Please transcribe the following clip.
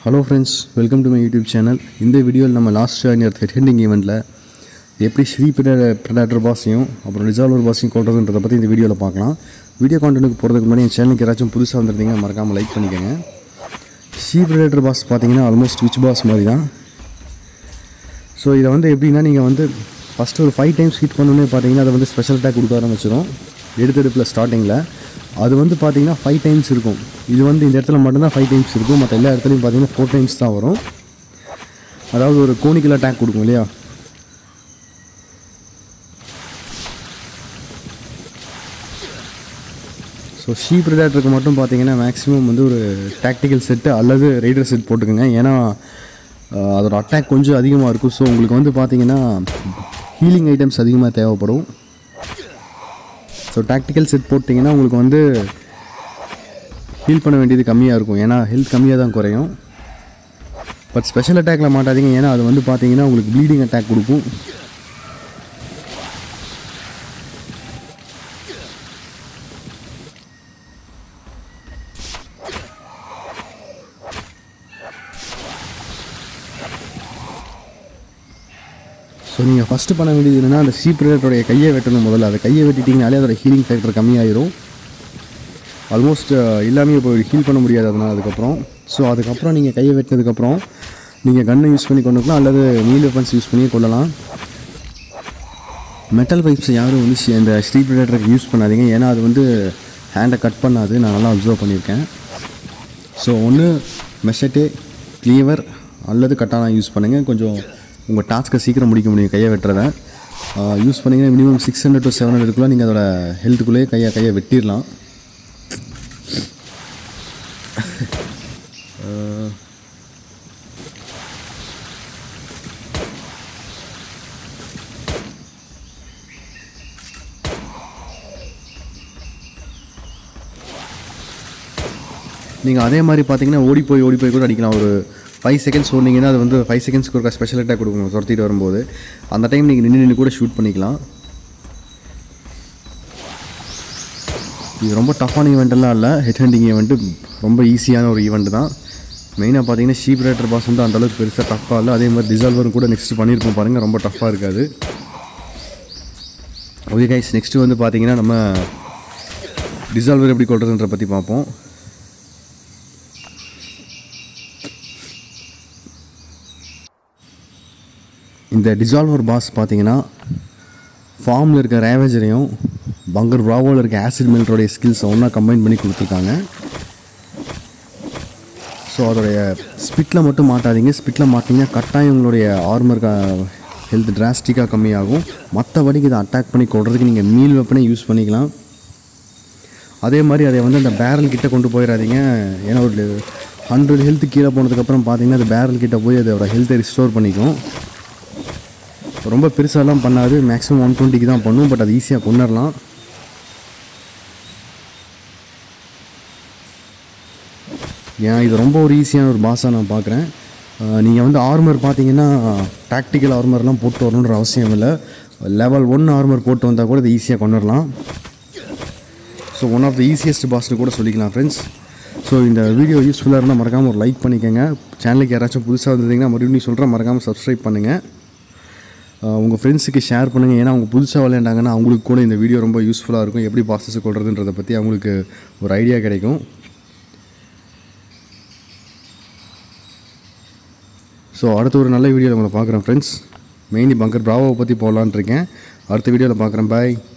hello friends welcome to my YouTube channel இந்த வீடியோவில் நம்ம லாஸ்ட் இயர் ஹெட்ஹெண்டிங் ஈவெண்ட்டில் எப்படி ஸ்ரீ ப்ரெடாட்டர் பாஸையும் அப்புறம் ரிசால்வர் பாஸையும் கொள்றதுன்றதை பற்றி இந்த வீடியோவில் பார்க்கலாம் வீடியோ கான்டென்ட்டுக்கு போகிறதுக்கு முன்னாடி என் சேனலுக்கு யாராச்சும் புதுசாக வந்திருந்தீங்க மறக்காமல் லைக் பண்ணிக்கோங்க ஸ்ரீ ப்ரெடாட்டர் பாஸ் பார்த்தீங்கன்னா ஆல்மோஸ்ட் விச் பாஸ் மாதிரி தான் ஸோ இதை வந்து எப்படின்னா நீங்கள் வந்து ஃபஸ்ட்டு ஒரு ஃபைவ் டைம்ஸ் ஹிட் பண்ணோன்னே பார்த்தீங்கன்னா அதை வந்து ஸ்பெஷல் அட்டாக் கொடுக்க ஆரம்பிச்சிடும் எடுத்தெடுப்பில் ஸ்டார்டிங்கில் அது வந்து பார்த்தீங்கன்னா ஃபைவ் டைம்ஸ் இருக்கும் இது வந்து இந்த இடத்துல மட்டும்தான் ஃபைவ் டைம்ஸ் இருக்கும் மற்ற எல்லா இடத்துலையும் பார்த்தீங்கன்னா ஃபோர் டைம்ஸ் தான் வரும் அதாவது ஒரு கோனிக்கல் அட்டாக் கொடுக்கும் இல்லையா ஸோ ஷீ ப்ரிடேட்டருக்கு மட்டும் பார்த்தீங்கன்னா மேக்ஸிமம் வந்து ஒரு டாக்டிக்கல் செட்டு அல்லது ரைடர் செட் போட்டுக்கோங்க ஏன்னா அஹ், அதோட அட்டாக் கொஞ்சம் அதிகமாக இருக்கும் ஸோ உங்களுக்கு வந்து பார்த்தீங்கன்னா ஹீலிங் ஐட்டம்ஸ் அதிகமாக தேவைப்படும் ஸோ டாக்டிக்கல் செட் போட்டிங்கன்னா உங்களுக்கு வந்து ஹீல் பண்ண வேண்டியது கம்மியாக இருக்கும் ஏன்னா ஹெல்த் கம்மியாக தான் குறையும் பட் ஸ்பெஷல் அட்டாக்ல மாட்டாதீங்க ஏன்னா அது வந்து பார்த்தீங்கன்னா உங்களுக்கு ப்ளீடிங் அட்டாக் கொடுக்கும் ஸோ நீங்கள் ஃபஸ்ட்டு பண்ண வேண்டியது என்னென்னா அந்த சீப்ரேட்டோடைய கையை வெட்டணும் முதல்ல அதை கையை வெட்டிட்டிங்கனாலே அதோட ஹீலிங் ஃபேக்டர் கம்மியாயிரும் ஆல்மோஸ்ட் எல்லாமே இப்போ ஹீல் பண்ண முடியாது அதனால் அதுக்கப்புறம் ஸோ அதுக்கப்புறம் நீங்கள் கையை வெட்டினதுக்கப்புறம் நீங்கள் கன்னை யூஸ் பண்ணி கொண்டுக்கலாம் அல்லது மீல் வெப்பன்ஸ் யூஸ் பண்ணி கொள்ளலாம் மெட்டல் பைப்ஸ் யாரும் வந்து சி- இந்த ஸ்ட்ரீட் ப்ரிடேட்டருக்கு யூஸ் பண்ணாதீங்க ஏன்னா அது வந்து ஹேண்டை கட் பண்ணாது நான் நல்லா அப்சர்வ் பண்ணியிருக்கேன் ஸோ ஒன்று மெஷட்டே க்ளீவர் அல்லது கட்டானா யூஸ் பண்ணுங்கள் கொஞ்சம் உங்கள் டாஸ்க்கை சீக்கிரம் முடிக்க முடியும் கையை வெட்டுறதை யூஸ் பண்ணிங்கன்னா minimum six hundred to seven ஹண்ட்ரட்குள்ளே நீங்கள் அதோட ஹெல்த்துக்குள்ளேயே கையை கையை வெட்டிடலாம் நீங்கள் அதே மாதிரி பார்த்தீங்கன்னா ஓடி போய் ஓடி போய் கூட அடிக்கலாம் ஒரு ஃபைவ் செகண்ட்ஸ் ஓடினீங்கன்னா அது வந்து ஃபைவ் செகண்ட்ஸ்க்கு ஒரு ஸ்பெஷல் அட்டாக் கொடுக்கும் துரத்திட்டு வரும்போது அந்த டைம் நீங்கள் நின்று நின்று கூட ஷூட் பண்ணிக்கலாம் இது ரொம்ப டஃப்பான ஈவெண்ட்டெல்லாம் இல்லை ஹெட் ஹண்டிங் ஈவெண்ட்டு ரொம்ப ஈஸியான ஒரு ஈவெண்ட் தான் மெயினாக பார்த்தீங்கன்னா ஷீப் ரேட்டர் பாஸ் வந்து அந்த அளவுக்கு பெருசாக டஃப்பாக இல்லை அதே மாதிரி டிசால்வரும் கூட நெக்ஸ்ட் பண்ணியிருப்போம் பாருங்கள் ரொம்ப டஃப்பாக இருக்காது ஓகே கைஸ் நெக்ஸ்ட்டு வந்து பார்த்தீங்கன்னா நம்ம டிசால்வர் எப்படி கொள்றதுன்ற பற்றி பார்ப்போம் இந்த டிசால்வர் பாஸ் பார்த்தீங்கன்னா ஃபார்மில் இருக்க ரேவேஜரையும் பங்கர் ப்ராவோவில் இருக்க ஆசிட் மெல்டருடைய ஸ்கில்ஸை ஒன்றா கம்பைன் பண்ணி கொடுத்துருக்காங்க ஸோ அதோடைய ஸ்பிட்டில் மட்டும் மாட்டாதீங்க ஸ்பிட்டில் மாட்டிங்கன்னா கட்டாயம் உங்களுடைய ஆர்மர் ஹெல்த் டிராஸ்டிக்காக கம்மியாகும் மற்றபடிக்கு இதை அட்டாக் பண்ணி கொடுறதுக்கு நீங்கள் மீல் வெப்பனே யூஸ் பண்ணிக்கலாம் அதே மாதிரி அதை வந்து அந்த பேரல் கிட்ட கொண்டு போயிடாதீங்க ஏன்னா ஒரு ஹண்ட்ரட் ஹெல்த் கீழே போனதுக்கப்புறம் பார்த்தீங்கன்னா அது பேரல் கிட்ட போய் அதோட ஹெல்த்தை ரிஸ்டோர் பண்ணிக்கும் ரொம்ப பெருசாலாம் பண்ணாது மேக்ஸிமம் ஒன் டுவெண்ட்டிக்கு தான் பண்ணும் பட் அது ஈஸியாக கொண்டுடலாம் ஏன் இது ரொம்ப ஒரு ஈஸியான ஒரு பாஸாக நான் பார்க்குறேன் நீங்கள் வந்து ஆர்மர் பார்த்தீங்கன்னா டாக்டிக்கல் ஆர்மர்லாம் போட்டு வரணுன்ற அவசியம் இல்லை லெவல் ஒன் ஆர்மர் போட்டு வந்தால் கூட இது ஈஸியாக கொண்டுடலாம் so one of the easiest பாஸ்னு கூட சொல்லிக்கலாம் ஃப்ரெண்ட்ஸ் ஸோ இந்த வீடியோ யூஸ்ஃபுல்லாக இருந்தால் மறக்காமல் ஒரு லைக் பண்ணிக்கோங்க சேனலுக்கு யாராச்சும் புதுசாக வந்திருந்தீங்கன்னா மறுபடியும் சொல்கிறேன் மறக்காமல் சப்ஸ்கிரைப் பண்ணுங்கள் உங்கள் ஃப்ரெண்ட்ஸுக்கு ஷேர் பண்ணுங்கள் ஏன்னா அவங்க புதுசாக விளையாண்டாங்கன்னா அவங்களுக்கு கூட இந்த வீடியோ ரொம்ப யூஸ்ஃபுல்லாக இருக்கும் எப்படி பாசஸ் கொள்றதுன்றதை பற்றி அவங்களுக்கு ஒரு ஐடியா கிடைக்கும் ஸோ அடுத்த ஒரு நல்ல வீடியோவில் உங்களை பார்க்குறேன் ஃப்ரெண்ட்ஸ் மெயின்லி பங்கர் ப்ராவோவை பற்றி போடலான்னு இருக்கேன் அடுத்த வீடியோவில் பார்க்குறேன் பாய்